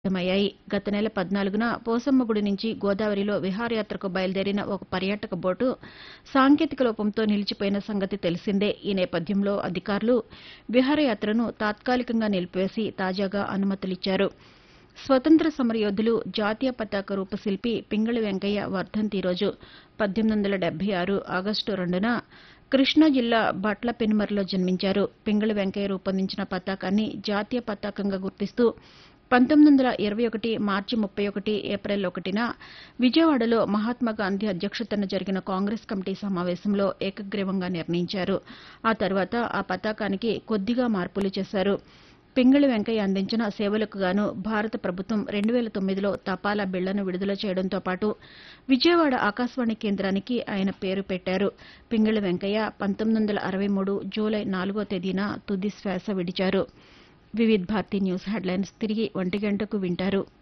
ప్రారంభమయ్యాయి గత నెల పద్నాలుగున పోసమ్మగుడి నుంచి గోదావరిలో విహారయాత్రకు బయలుదేరిన ఒక పర్యాటక బోటు సాంకేతిక లోపంతో నిలిచిపోయిన సంగతి తెలిసిందే ఈ నేపథ్యంలో అధికారులు విహారయాత్రను తాత్కాలికంగా నిలిపివేసి తాజాగా అనుమతులిచ్చారు స్వతంత్ర సమరయోధులు జాతీయ పతాక రూపశిల్పి పింగళి వెంకయ్య వర్ధంతి రోజు పద్దెనిమిది వందల డెబ్బై ఆరు ఆగస్టు రెండున కృష్ణా జిల్లా బట్ల పెనుమర్లో జన్మించారు పింగళి వెంకయ్య రూపొందించిన పతాకాన్ని జాతీయ పతాకంగా గుర్తిస్తూ పంతొమ్మిది వందల ఇరవై ఒకటి మార్చి ముప్పై ఒకటి ఏప్రిల్ ఒకటిన విజయవాడలో మహాత్మాగాంధీ అధ్యక్షతన జరిగిన కాంగ్రెస్ కమిటీ సమావేశంలో ఏకగ్రీవంగా నిర్ణయించారు ఆ తర్వాత ఆ పతాకానికి కొద్దిగా మార్పులు చేశారు పింగళి వెంకయ్య అందించిన సేవలకు గాను భారత ప్రభుత్వం రెండు వేల తొమ్మిదిలో తపాలా బిళ్లను విడుదల చేయడంతో పాటు విజయవాడ ఆకాశవాణి కేంద్రానికి ఆయన పేరు పెట్టారు పింగళి వెంకయ్య పంతొమ్మిది వందల అరవై మూడు జూలై నాలుగో తేదీన తుది శ్వాస విడిచారు వివిధ్ భారతి న్యూస్ హెడ్లైన్స్ తిరిగి ఒంటి గంటకు వింటారు